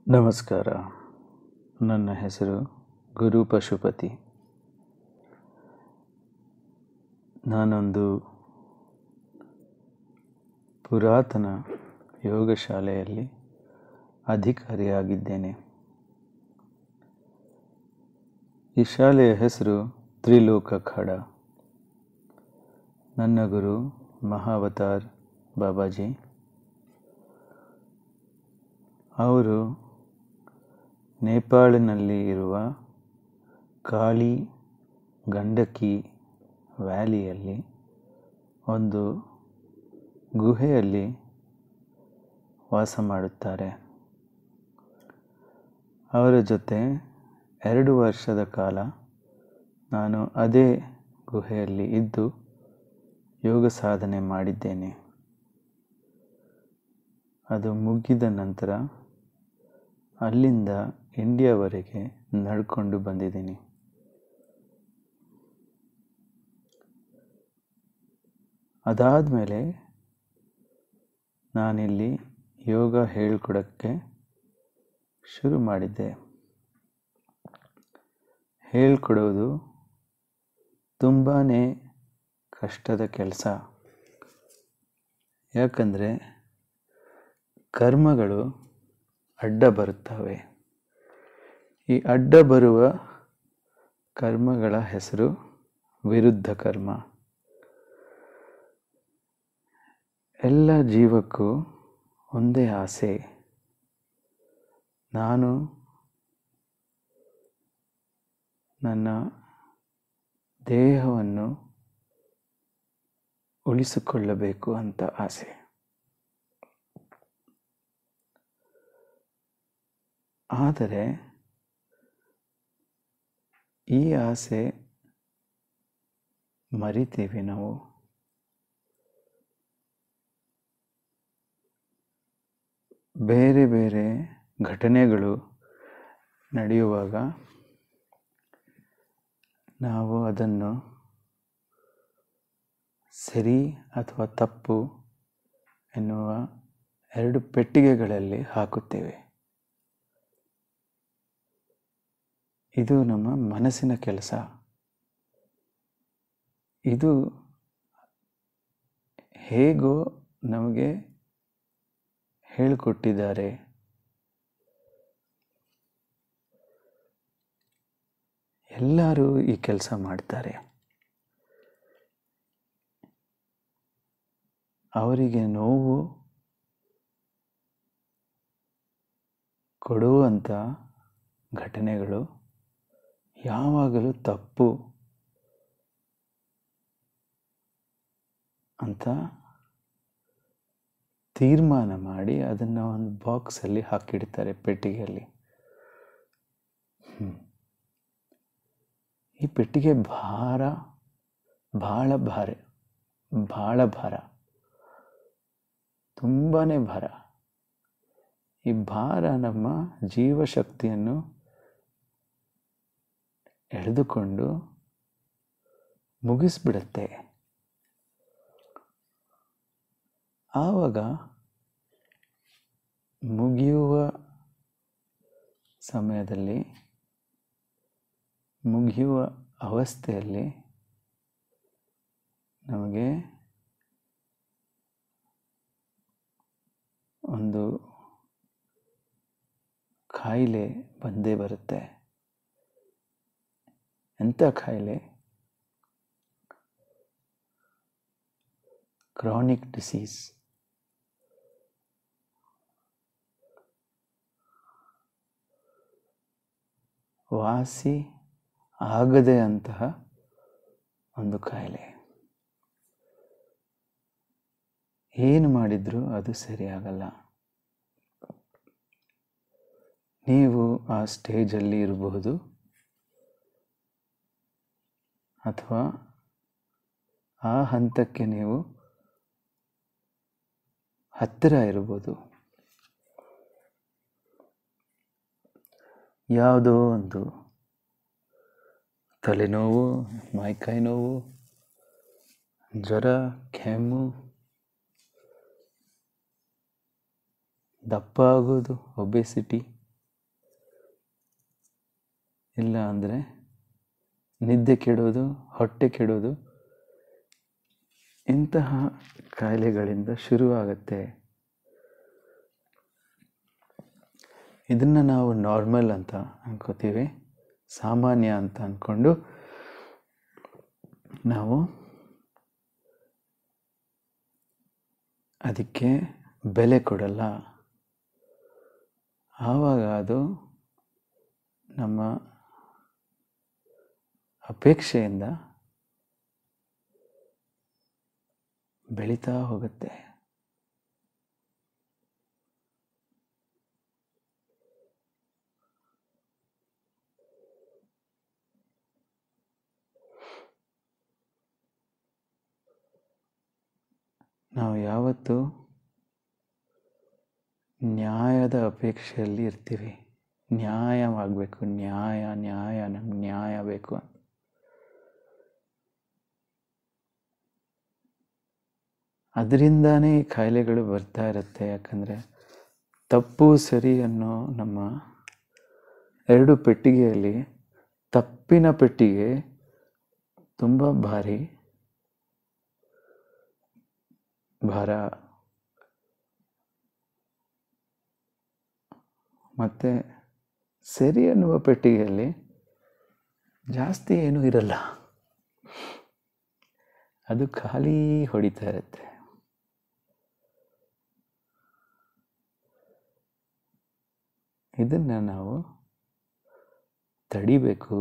ನಮಸ್ಕಾರ ನನ್ನ ಹೆಸರು ಗುರು ಪಶುಪತಿ ನಾನೊಂದು ಪುರಾತನ ಯೋಗ ಶಾಲೆಯಲ್ಲಿ ಅಧಿಕಾರಿಯಾಗಿದ್ದೇನೆ ಈ ಶಾಲೆಯ ಹೆಸರು ತ್ರಿಲೋಕ ಖಡ ನನ್ನ ಗುರು ಮಹಾವತಾರ್ ಬಾಬಾಜಿ ಅವರು ನೇಪಾಳಿನಲ್ಲಿ ಇರುವ ಕಾಳಿ ಗಂಡಕಿ ವ್ಯಾಲಿಯಲ್ಲಿ ಒಂದು ಗುಹೆಯಲ್ಲಿ ವಾಸ ಮಾಡುತ್ತಾರೆ ಅವರ ಜೊತೆ ಎರಡು ವರ್ಷದ ಕಾಲ ನಾನು ಅದೇ ಗುಹೆಯಲ್ಲಿ ಇದ್ದು ಯೋಗ ಸಾಧನೆ ಮಾಡಿದ್ದೇನೆ ಅದು ಮುಗಿದ ನಂತರ ಅಲ್ಲಿಂದ ಇಂಡಿಯಾವರೆಗೆ ನಡ್ಕೊಂಡು ಬಂದಿದ್ದೀನಿ ಅದಾದಮೇಲೆ ನಾನಿಲ್ಲಿ ಯೋಗ ಹೇಳ್ಕೊಡೋಕ್ಕೆ ಶುರು ಮಾಡಿದ್ದೆ ಹೇಳ್ಕೊಡೋದು ತುಂಬಾ ಕಷ್ಟದ ಕೆಲಸ ಯಾಕಂದರೆ ಕರ್ಮಗಳು ಅಡ್ಡ ಬರುತ್ತವೆ ಈ ಅಡ್ಡ ಬರುವ ಕರ್ಮಗಳ ಹೆಸರು ವಿರುದ್ಧ ಕರ್ಮ ಎಲ್ಲ ಜೀವಕ್ಕೂ ಒಂದೇ ಆಸೆ ನಾನು ನನ್ನ ದೇಹವನ್ನು ಉಳಿಸಿಕೊಳ್ಳಬೇಕು ಅಂತ ಆಸೆ ಆದರೆ ಈ ಆಸೆ ಮರಿತೀವಿ ನಾವು ಬೇರೆ ಬೇರೆ ಘಟನೆಗಳು ನಡೆಯುವಾಗ ನಾವು ಅದನ್ನು ಸರಿ ಅಥವಾ ತಪ್ಪು ಎನ್ನುವ ಎರಡು ಪೆಟ್ಟಿಗೆಗಳಲ್ಲಿ ಹಾಕುತ್ತೇವೆ ಇದು ನಮ್ಮ ಮನಸ್ಸಿನ ಕೆಲಸ ಇದು ಹೇಗೋ ನಮಗೆ ಹೇಳಿಕೊಟ್ಟಿದ್ದಾರೆ ಎಲ್ಲರೂ ಈ ಕೆಲಸ ಮಾಡ್ತಾರೆ ಅವರಿಗೆ ನೋವು ಕೊಡುವಂಥ ಘಟನೆಗಳು ಯಾವಾಗಲೂ ತಪ್ಪು ಅಂತ ತೀರ್ಮಾನ ಮಾಡಿ ಅದನ್ನು ಒಂದು ಬಾಕ್ಸಲ್ಲಿ ಹಾಕಿಡ್ತಾರೆ ಪೆಟ್ಟಿಗೆಯಲ್ಲಿ ಈ ಪೆಟ್ಟಿಗೆ ಭಾರ ಭಾಳ ಭಾರ ಭಾಳ ಭಾರ ತುಂಬಾ ಭಾರ ಈ ಭಾರ ನಮ್ಮ ಜೀವಶಕ್ತಿಯನ್ನು ಎಳೆದುಕೊಂಡು ಮುಗಿಸ್ಬಿಡುತ್ತೆ ಆವಾಗ ಮುಗಿಯುವ ಸಮಯದಲ್ಲಿ ಮುಗಿಯುವ ಅವಸ್ಥೆಯಲ್ಲಿ ನಮಗೆ ಒಂದು ಕಾಯಿಲೆ ಬಂದೇ ಬರುತ್ತೆ ಎಂಥ ಕಾಯಿಲೆ ಕ್ರಾನಿಕ್ ಡಿಸೀಸ್ ವಾಸಿ ಆಗದೆ ಅಂತಹ ಒಂದು ಕಾಯಿಲೆ ಏನು ಮಾಡಿದರೂ ಅದು ಸರಿಯಾಗಲ್ಲ ನೀವು ಆ ಸ್ಟೇಜಲ್ಲಿ ಇರಬಹುದು ಅಥವಾ ಆ ಹಂತಕ್ಕೆ ನೀವು ಹತ್ತಿರ ಇರ್ಬೋದು ಯಾವುದೋ ಒಂದು ತಲೆನೋವು ಮೈಕೈ ನೋವು ಜ್ವರ ಕೆಮ್ಮು ದಪ್ಪ ಆಗೋದು ಒಬೆಸಿಟಿ ಇಲ್ಲ ಅಂದರೆ ನಿದ್ದೆ ಕೆಡೋದು ಹೊಟ್ಟೆ ಕೆಡೋದು ಇಂತಹ ಕಾಯಿಲೆಗಳಿಂದ ಶುರುವಾಗುತ್ತೆ ಇದನ್ನು ನಾವು ನಾರ್ಮಲ್ ಅಂತ ಅನ್ಕೋತೀವಿ ಸಾಮಾನ್ಯ ಅಂತ ಅಂದ್ಕೊಂಡು ನಾವು ಅದಕ್ಕೆ ಬೆಲೆ ಕೊಡಲ್ಲ ಆವಾಗ ಅದು ನಮ್ಮ ಅಪೇಕ್ಷೆಯಿಂದ ಬೆಳೀತಾ ಹೋಗುತ್ತೆ ನಾವು ಯಾವತ್ತೂ ನ್ಯಾಯದ ಅಪೇಕ್ಷೆಯಲ್ಲಿ ಇರ್ತೀವಿ ನ್ಯಾಯವಾಗಬೇಕು ನ್ಯಾಯ ನ್ಯಾಯ ನಮ್ಗೆ ನ್ಯಾಯ ಬೇಕು ಅಂತ ಅದರಿಂದಾನೇ ಈ ಕಾಯಿಲೆಗಳು ಬರ್ತಾ ಇರುತ್ತೆ ಯಾಕಂದರೆ ತಪ್ಪು ಸರಿ ಅನ್ನೋ ನಮ್ಮ ಎರಡು ಪೆಟ್ಟಿಗೆಯಲ್ಲಿ ತಪ್ಪಿನ ಪೆಟ್ಟಿಗೆ ತುಂಬ ಭಾರಿ ಭಾರ ಮತ್ತು ಸರಿ ಅನ್ನುವ ಪೆಟ್ಟಿಗೆಯಲ್ಲಿ ಜಾಸ್ತಿ ಏನೂ ಇರಲ್ಲ ಅದು ಖಾಲಿ ಹೊಡಿತಾ ಇರುತ್ತೆ ಇದನ್ನು ನಾವು ತಡಿಬೇಕು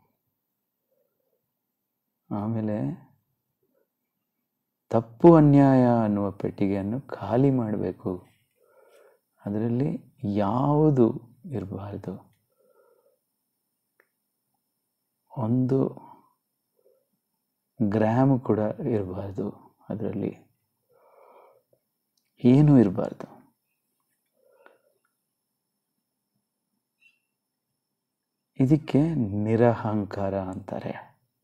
ಆಮೇಲೆ ತಪ್ಪು ಅನ್ಯಾಯ ಅನ್ನುವ ಪೆಟ್ಟಿಗೆಯನ್ನು ಖಾಲಿ ಮಾಡಬೇಕು ಅದರಲ್ಲಿ ಯಾವುದು ಇರಬಾರ್ದು ಒಂದು ಗ್ರಾಮ್ ಕೂಡ ಇರಬಾರ್ದು ಅದರಲ್ಲಿ ಏನೂ ಇರಬಾರ್ದು ಇದಕ್ಕೆ ನಿರಹಂಕಾರ ಅಂತಾರೆ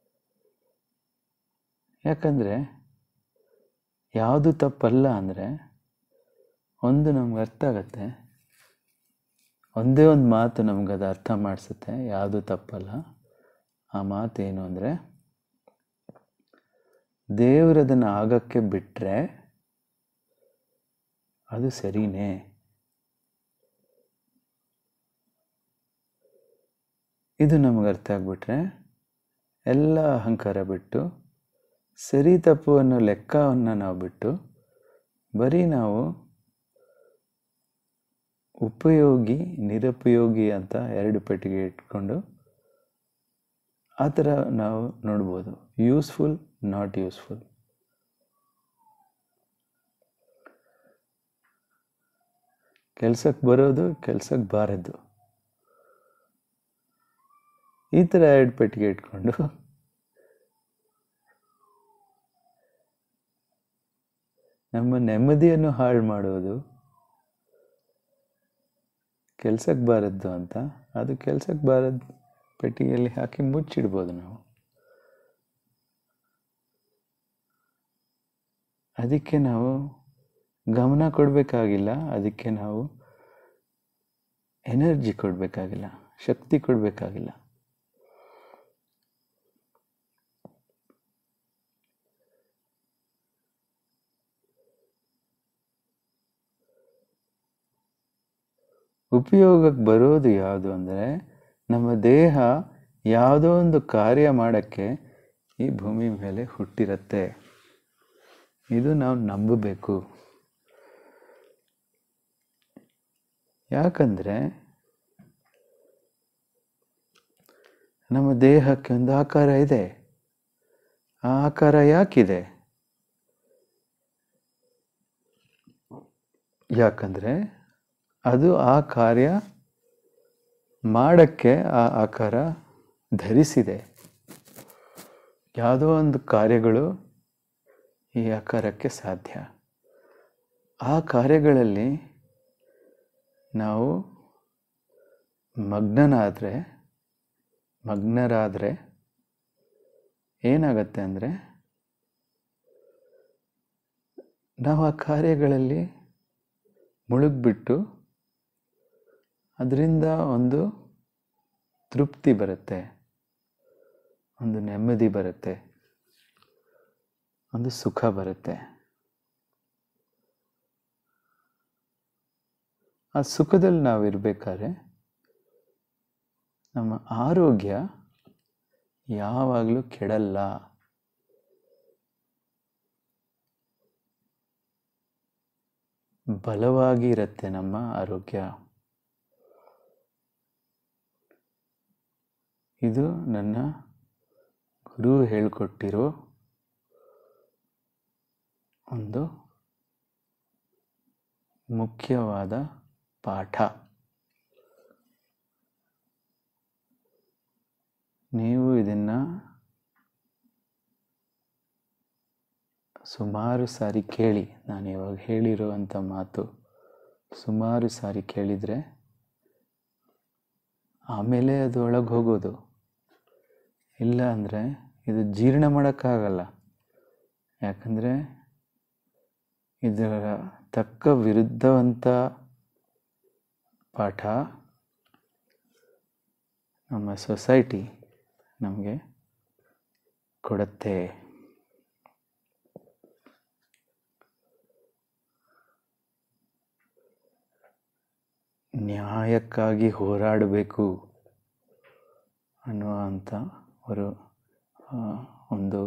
ಯಾಕಂದರೆ ಯಾವುದು ತಪ್ಪಲ್ಲ ಅಂದರೆ ಒಂದು ನಮ್ಗೆ ಅರ್ಥ ಆಗತ್ತೆ ಒಂದೇ ಒಂದು ಮಾತು ನಮ್ಗೆ ಅದು ಅರ್ಥ ಮಾಡಿಸುತ್ತೆ ಯಾವುದು ತಪ್ಪಲ್ಲ ಆ ಮಾತು ಏನು ಅಂದರೆ ದೇವರದನ್ನು ಆಗಕ್ಕೆ ಬಿಟ್ಟರೆ ಅದು ಸರಿನೇ ಇದು ನಮಗೆ ಅರ್ಥ ಆಗಿಬಿಟ್ರೆ ಎಲ್ಲ ಅಹಂಕಾರ ಬಿಟ್ಟು ಸರಿ ತಪ್ಪು ಅನ್ನೋ ಲೆಕ್ಕವನ್ನು ನಾವು ಬಿಟ್ಟು ಬರೀ ನಾವು ಉಪಯೋಗಿ ನಿರುಪಯೋಗಿ ಅಂತ ಎರಡು ಪೆಟ್ಟಿಗೆ ಇಟ್ಕೊಂಡು ಆ ಥರ ನಾವು ನೋಡ್ಬೋದು ಯೂಸ್ಫುಲ್ ನಾಟ್ ಯೂಸ್ಫುಲ್ ಕೆಲ್ಸಕ್ಕೆ ಬರೋದು ಕೆಲ್ಸಕ್ಕೆ ಬಾರದು ಈ ಥರ ಎರಡು ಪೆಟ್ಟಿಗೆ ಇಟ್ಕೊಂಡು ನಮ್ಮ ನೆಮ್ಮದಿಯನ್ನು ಹಾಳು ಮಾಡೋದು ಕೆಲ್ಸಕ್ಕೆ ಬಾರದ್ದು ಅಂತ ಅದು ಕೆಲ್ಸಕ್ಕೆ ಬಾರದ್ದು ಪೆಟ್ಟಿಗೆಯಲ್ಲಿ ಹಾಕಿ ಮುಚ್ಚಿಡ್ಬೋದು ನಾವು ಅದಕ್ಕೆ ನಾವು ಗಮನ ಕೊಡಬೇಕಾಗಿಲ್ಲ ಅದಕ್ಕೆ ನಾವು ಎನರ್ಜಿ ಕೊಡಬೇಕಾಗಿಲ್ಲ ಶಕ್ತಿ ಕೊಡಬೇಕಾಗಿಲ್ಲ ಉಪಯೋಗಕ್ಕೆ ಬರೋದು ಯಾವುದು ಅಂದರೆ ನಮ್ಮ ದೇಹ ಯಾವುದೋ ಒಂದು ಕಾರ್ಯ ಮಾಡೋಕ್ಕೆ ಈ ಭೂಮಿ ಮೇಲೆ ಹುಟ್ಟಿರುತ್ತೆ ಇದು ನಾವು ನಂಬಬೇಕು ಯಾಕಂದರೆ ನಮ್ಮ ದೇಹಕ್ಕೆ ಒಂದು ಆಕಾರ ಇದೆ ಆ ಆಕಾರ ಯಾಕಿದೆ ಯಾಕಂದರೆ ಅದು ಆ ಕಾರ್ಯ ಮಾಡಕ್ಕೆ ಆ ಆಕಾರ ಧರಿಸಿದೆ ಯಾವುದೋ ಒಂದು ಕಾರ್ಯಗಳು ಈ ಆಕಾರಕ್ಕೆ ಸಾಧ್ಯ ಆ ಕಾರ್ಯಗಳಲ್ಲಿ ನಾವು ಮಗ್ನನಾದರೆ ಮಗ್ನರಾದರೆ ಏನಾಗತ್ತೆ ಅಂದರೆ ನಾವು ಆ ಕಾರ್ಯಗಳಲ್ಲಿ ಮುಳುಗ್ಬಿಟ್ಟು ಅದರಿಂದ ಒಂದು ತೃಪ್ತಿ ಬರುತ್ತೆ ಒಂದು ನೆಮ್ಮದಿ ಬರುತ್ತೆ ಒಂದು ಸುಖ ಬರುತ್ತೆ ಆ ಸುಖದಲ್ಲಿ ನಾವು ಇರಬೇಕಾದ್ರೆ ನಮ್ಮ ಆರೋಗ್ಯ ಯಾವಾಗಲೂ ಕೆಡಲ್ಲ ಬಲವಾಗಿ ಇರುತ್ತೆ ನಮ್ಮ ಆರೋಗ್ಯ ಇದು ನನ್ನ ಗುರು ಹೇಳಿಕೊಟ್ಟಿರೋ ಒಂದು ಮುಖ್ಯವಾದ ಪಾಠ ನೀವು ಇದನ್ನು ಸುಮಾರು ಸಾರಿ ಕೇಳಿ ನಾನು ಇವಾಗ ಹೇಳಿರುವಂಥ ಮಾತು ಸುಮಾರು ಸಾರಿ ಕೇಳಿದರೆ ಆಮೇಲೆ ಅದು ಒಳಗೆ ಹೋಗೋದು ಇಲ್ಲ ಅಂದರೆ ಇದು ಜೀರ್ಣ ಮಾಡೋಕ್ಕಾಗಲ್ಲ ಯಾಕಂದರೆ ಇದರ ತಕ್ಕ ವಿರುದ್ಧವಂಥ ಪಾಠ ನಮ್ಮ ಸೊಸೈಟಿ ನಮಗೆ ಕೊಡುತ್ತೆ ನ್ಯಾಯಕ್ಕಾಗಿ ಹೋರಾಡಬೇಕು ಅನ್ನುವಂಥ ഒരു ಒಂದು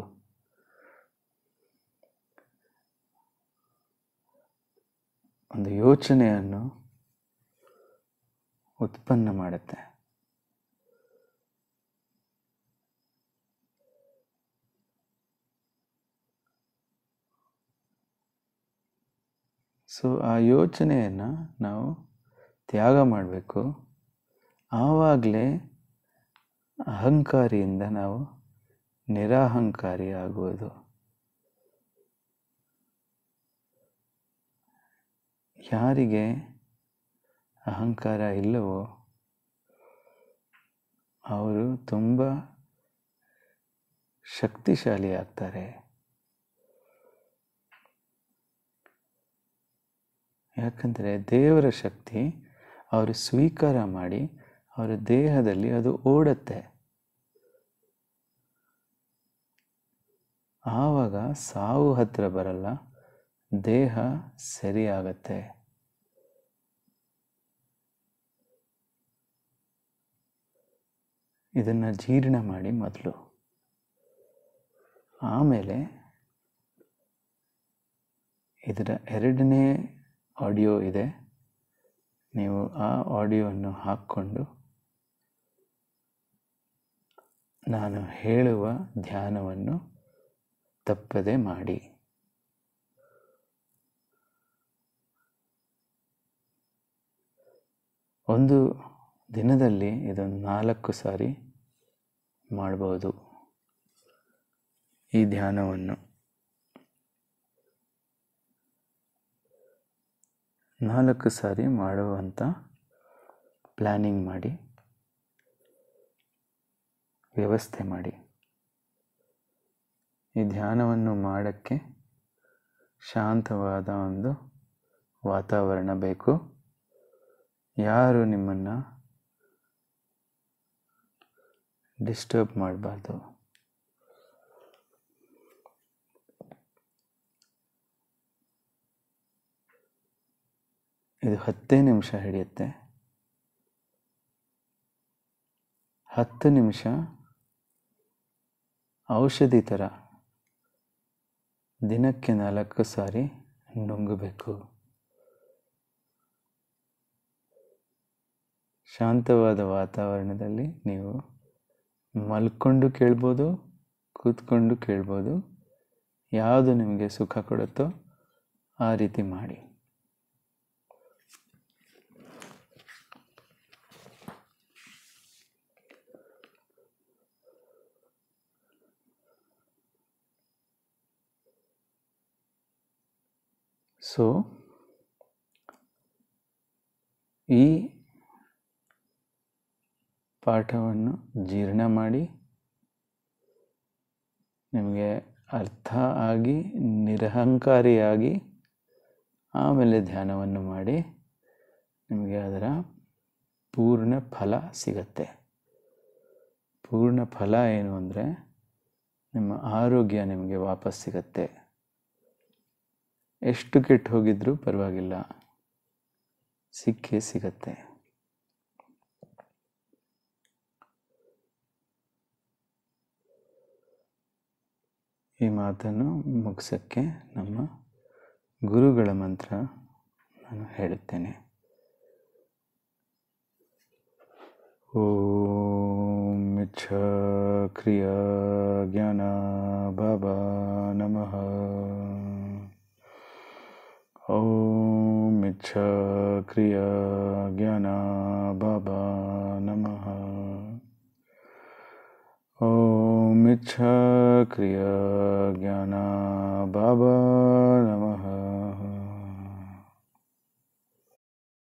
ಒಂದು ಯೋಚನೆಯನ್ನು ಉತ್ಪನ್ನ ಮಾಡುತ್ತೆ ಸೊ ಆ ಯೋಚನೆಯನ್ನು ನಾವು ತ್ಯಾಗ ಮಾಡಬೇಕು ಆವಾಗಲೇ ಅಹಂಕಾರಿಯಿಂದ ನಾವು ನಿರಹಂಕಾರಿ ಆಗುವುದು ಯಾರಿಗೆ ಅಹಂಕಾರ ಇಲ್ಲವೋ ಅವರು ತುಂಬ ಶಕ್ತಿಶಾಲಿ ಆಗ್ತಾರೆ ಯಾಕಂದರೆ ದೇವರ ಶಕ್ತಿ ಅವರು ಸ್ವೀಕಾರ ಮಾಡಿ ಅವರ ದೇಹದಲ್ಲಿ ಅದು ಓಡುತ್ತೆ ಆವಾಗ ಸಾವು ಹತ್ರ ಬರಲ್ಲ ದೇಹ ಸರಿಯಾಗತ್ತೆ ಇದನ್ನು ಜೀರ್ಣ ಮಾಡಿ ಮೊದಲು ಆಮೇಲೆ ಇದರ ಎರಡನೇ ಆಡಿಯೋ ಇದೆ ನೀವು ಆ ಆಡಿಯೋವನ್ನು ಹಾಕ್ಕೊಂಡು ನಾನು ಹೇಳುವ ಧ್ಯಾನವನ್ನು ತಪ್ಪದೆ ಮಾಡಿ ಒಂದು ದಿನದಲ್ಲಿ ಇದೊಂದು ನಾಲ್ಕು ಸಾರಿ ಮಾಡ್ಬೋದು ಈ ಧ್ಯಾನವನ್ನು ನಾಲ್ಕು ಸಾರಿ ಮಾಡುವಂಥ ಪ್ಲ್ಯಾನಿಂಗ್ ಮಾಡಿ ವ್ಯವಸ್ಥೆ ಮಾಡಿ ಈ ಧ್ಯಾನವನ್ನು ಮಾಡೋಕ್ಕೆ ಶಾಂತವಾದ ಒಂದು ವಾತಾವರಣ ಬೇಕು ಯಾರು ನಿಮ್ಮನ್ನು ಡಿಸ್ಟರ್ಬ್ ಮಾಡಬಾರ್ದು ಇದು ಹತ್ತೇ ನಿಮಿಷ ಹಿಡಿಯುತ್ತೆ ಹತ್ತು ನಿಮಿಷ ಔಷಧಿ ಥರ ದಿನಕ್ಕೆ ನಾಲ್ಕು ಸಾರಿ ನುಂಗಬೇಕು ಶಾಂತವಾದ ವಾತಾವರಣದಲ್ಲಿ ನೀವು ಮಲ್ಕೊಂಡು ಕೇಳ್ಬೋದು ಕೂತ್ಕೊಂಡು ಕೇಳ್ಬೋದು ಯಾವುದು ನಿಮಗೆ ಸುಖ ಕೊಡುತ್ತೋ ಆ ರೀತಿ ಮಾಡಿ ಸೊ ಈ ಪಾಠವನ್ನು ಜೀರ್ಣ ಮಾಡಿ ನಿಮಗೆ ಅರ್ಥ ಆಗಿ ನಿರಹಂಕಾರಿಯಾಗಿ ಆಮೇಲೆ ಧ್ಯಾನವನ್ನು ಮಾಡಿ ನಿಮಗೆ ಅದರ ಪೂರ್ಣ ಫಲ ಸಿಗತ್ತೆ ಪೂರ್ಣ ಫಲ ಏನು ಅಂದರೆ ನಿಮ್ಮ ಆರೋಗ್ಯ ನಿಮಗೆ ವಾಪಸ್ ಸಿಗತ್ತೆ ಎಷ್ಟು ಕೆಟ್ಟು ಹೋಗಿದ್ರೂ ಪರವಾಗಿಲ್ಲ ಸಿಕ್ಕೇ ಸಿಗತ್ತೆ ಈ ಮಾತನ್ನು ಮುಗಿಸೋಕ್ಕೆ ನಮ್ಮ ಗುರುಗಳ ಮಂತ್ರ ನಾನು ಹೇಳುತ್ತೇನೆ ಓಂ ಇಚ್ಛ ಕ್ರಿಯಾ ಜ್ಞಾನ ಬಾಬಾ ನಮಃ ಓಂ ಇಚ್ಛ ಕ್ರಿಯಾ ಜ್ಞಾನ ಬಾಬಾ ನಮಃ ಓಂ ಇಚ್ಛಾ ಕ್ರಿಯಾ ಜ್ಞಾನ ಬಾಬಾ ನಮಃ